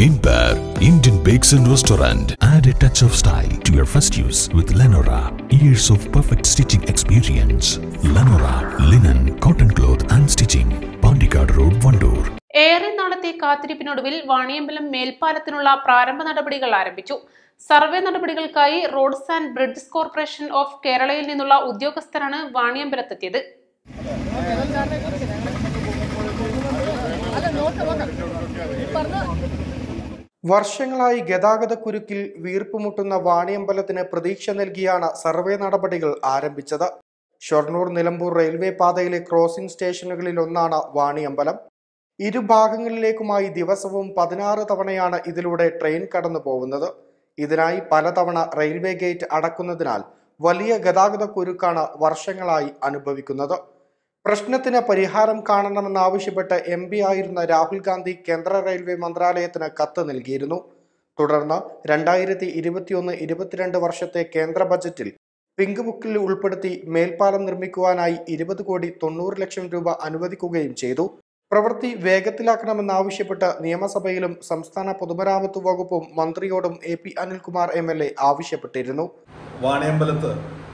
In Bear, Indian Bakes and Restaurant. Add a touch of style to your first use with Lenora. Years of perfect stitching experience. Lenora, linen, cotton cloth and stitching. Pandikad Road, Vandoor. ഏറെ നാളത്തെ കാത്തിരിപ്പിനൊടുവിൽ വാണിയമ്പലം മേൽപ്പാലത്തിനുള്ള പ്രാരംഭ നടപടികൾ ആരംഭിച്ചു survey നടപടികൾക്കായി roads and bridges corporation of കേരളയിൽ നിന്നുള്ള ഉദ്യോഗസ്ഥരാണ് വാണിയമ്പലത്തെത്തിയത് വർഷങ്ങളായി ഗതാഗതക്കുരുക്കിൽ വീർപ്പുമുട്ടുന്ന വാണിയമ്പലത്തിന് പ്രതീക്ഷ നൽകിയാണ് സർവേ നടപടികൾ ആരംഭിച്ചത് ഷൊർണൂർ നിലമ്പൂർ റെയിൽവേ പാതയിലെ ക്രോസിംഗ് സ്റ്റേഷനുകളിൽ ഒന്നാണ് വാണിയമ്പലം ഇരുഭാഗങ്ങളിലേക്കുമായി ദിവസവും പതിനാറ് തവണയാണ് ഇതിലൂടെ ട്രെയിൻ കടന്നു പോകുന്നത് ഇതിനായി പലതവണ റെയിൽവേ ഗേറ്റ് അടക്കുന്നതിനാൽ വലിയ ഗതാഗതക്കുരുക്കാണ് വർഷങ്ങളായി അനുഭവിക്കുന്നത് പ്രശ്നത്തിന് പരിഹാരം കാണണമെന്നാവശ്യപ്പെട്ട് എം പി ആയിരുന്ന രാഹുൽ ഗാന്ധി കേന്ദ്ര റെയിൽവേ മന്ത്രാലയത്തിന് കത്ത് നൽകിയിരുന്നു തുടർന്ന് രണ്ടായിരത്തി ഇരുപത്തിയൊന്ന് ഇരുപത്തിരണ്ട് വർഷത്തെ കേന്ദ്ര ബജറ്റിൽ പിങ്ക് ബുക്കിൽ ഉൾപ്പെടുത്തി മേൽപ്പാലം നിർമ്മിക്കുവാനായി ഇരുപത് കോടി തൊണ്ണൂറ് ലക്ഷം രൂപ അനുവദിക്കുകയും ചെയ്തു പ്രവൃത്തി വേഗത്തിലാക്കണമെന്നാവശ്യപ്പെട്ട് നിയമസഭയിലും സംസ്ഥാന പൊതുമരാമത്ത് വകുപ്പും മന്ത്രിയോടും A P Anilkumar M L A ആവശ്യപ്പെട്ടിരുന്നു വാണിയമ്പലത്ത്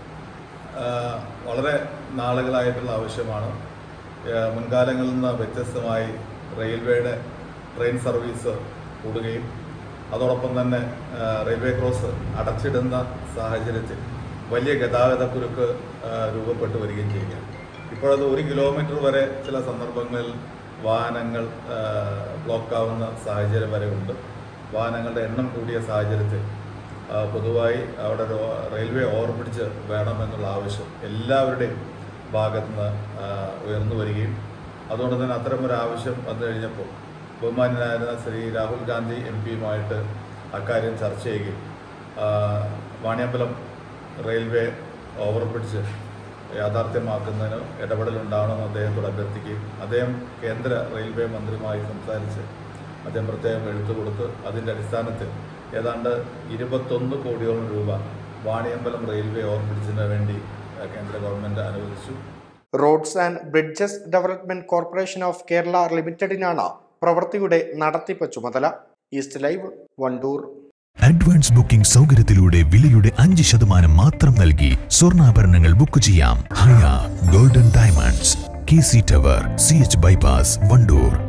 ആ, വളരെ നാളുകളായിട്ടുള്ള ആവശ്യമാണ് ആ, മുൻകാലങ്ങളിൽ നിന്ന് വ്യത്യസ്തമായി റെയിൽവേയുടെ ട്രെയിൻ സർവീസ് കൂടുകയും അതോടൊപ്പം തന്നെ ആ, റെയിൽവേ ക്രോസ് അടച്ചിടുന്ന സാഹചര്യത്തിൽ വലിയ ഗതാഗതക്കുരുക്ക് ആ, രൂപപ്പെട്ടു വരികയും ചെയ്യുകയാണ് ഇപ്പോഴത് ഒരു കിലോമീറ്റർ വരെ ചില സന്ദർഭങ്ങളിൽ വാഹനങ്ങൾ ആ, ബ്ലോക്കാവുന്ന സാഹചര്യം വരെ ഉണ്ട് വാഹനങ്ങളുടെ എണ്ണം കൂടിയ സാഹചര്യത്തിൽ ആ, പൊതുവായി അവിടെ ഒരു റെയിൽവേ ഓവർബ്രിഡ്ജ് വേണമെന്നുള്ള ആവശ്യം എല്ലാവരുടെയും ഭാഗത്തു നിന്ന് ആ, ഉയർന്നു വരികയും അതുകൊണ്ട് തന്നെ അത്തരമൊരു ആവശ്യം വന്നു കഴിഞ്ഞപ്പോൾ ബഹുമാന്യനായിരുന്ന ശ്രീ രാഹുൽ ഗാന്ധി എം പിയുമായിട്ട് അക്കാര്യം ചർച്ച ചെയ്യുകയും ആ, വാണിയമ്പലം റെയിൽവേ ഓവർബ്രിഡ്ജ് യാഥാർത്ഥ്യമാക്കുന്നതിന് ഇടപെടലുണ്ടാവണമെന്ന് അദ്ദേഹത്തോട് അഭ്യർത്ഥിക്കുകയും അദ്ദേഹം കേന്ദ്ര റെയിൽവേ മന്ത്രിയുമായി സംസാരിച്ച് അദ്ദേഹം പ്രത്യേകം എഴുത്തു കൊടുത്ത് അതിൻ്റെ അടിസ്ഥാനത്തിൽ ഏതാണ്ട് ഇരുപത്തൊന്ന് കോടിയോളം രൂപ വാണിയമ്പലം റെയിൽവേ ഓവർബ്രിഡ്ജിന് വേണ്ടി ഏഹ്, കേന്ദ്ര ഗവൺമെൻറ് അനുവദിച്ചു roads and bridges development corporation of Kerala ലിമിറ്റഡിനാണ് പ്രവൃത്തിയുടെ നടത്തിപ്പ് ചുമതല East live Wandoor advance booking സൗകര്യത്തിലൂടെ വിലയുടെ അഞ്ച് ശതമാനം മാത്രം നൽകി സ്വർണ്ണാഭരണങ്ങൾ ബുക്ക് ചെയ്യാം ഹയ golden diamonds K C tower C H bypass Wandoor